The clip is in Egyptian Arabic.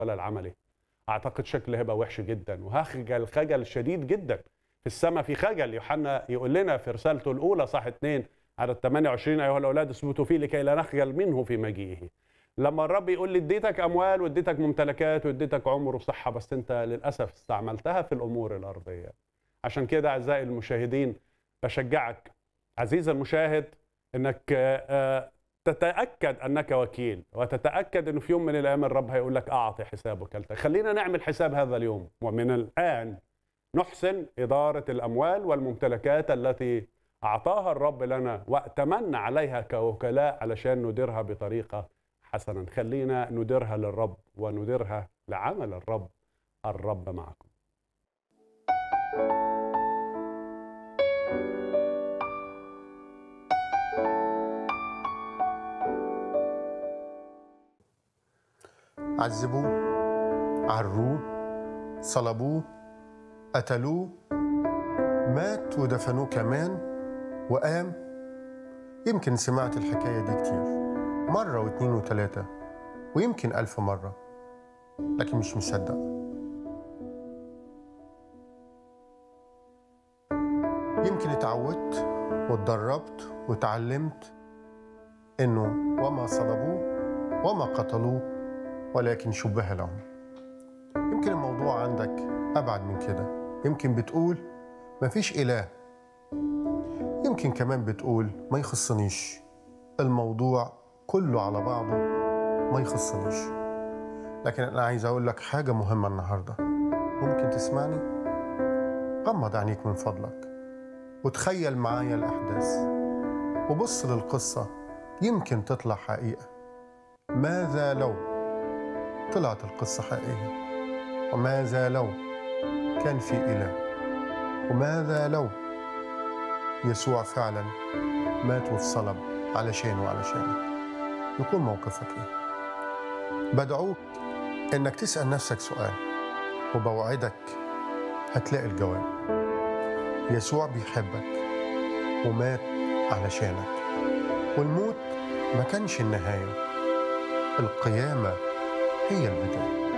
ولا العملي اعتقد شكله هيبقى وحش جدا وهخجل خجل شديد جدا في السماء في خجل يوحنا يقول لنا في رسالته الاولى صح 2 على 28 ايها الاولاد اثبتوا فيه لكي لا نخجل منه في مجيئه لما الرب يقول لي اديتك اموال واديتك ممتلكات واديتك عمر وصحه بس انت للاسف استعملتها في الامور الارضيه عشان كده اعزائي المشاهدين بشجعك عزيزي المشاهد انك آه، تتاكد انك وكيل وتتاكد انه في يوم من الايام الرب هيقول لك اعطي حساب وكالتك خلينا نعمل حساب هذا اليوم ومن الان نحسن اداره الاموال والممتلكات التي اعطاها الرب لنا واتمنى عليها كوكلاء علشان نديرها بطريقه حسنا خلينا نديرها للرب ونديرها لعمل الرب الرب معكم عذبوه عروه صلبوه قتلوه مات ودفنوه كمان وقام يمكن سمعت الحكاية دي كتير مرة واتنين وتلاتة ويمكن ألف مرة لكن مش مصدق يمكن اتعودت واتدربت واتعلمت انه وما صلبوه وما قتلوه ولكن شبه لهم يمكن الموضوع عندك أبعد من كده يمكن بتقول مفيش إله يمكن كمان بتقول ما يخصنيش الموضوع كله على بعضه ما يخصنيش لكن أنا عايز أقول لك حاجة مهمة النهاردة ممكن تسمعني غمض عينيك من فضلك وتخيل معايا الأحداث وبص للقصة يمكن تطلع حقيقة ماذا لو طلعت القصة حقيقية وماذا لو كان في إله وماذا لو يسوع فعلا مات واتصلب علشان وعلشانك يكون موقفك ايه بدعوك انك تسأل نفسك سؤال وبوعدك هتلاقي الجواب يسوع بيحبك ومات علشانك والموت ما كانش النهاية القيامة هي البداية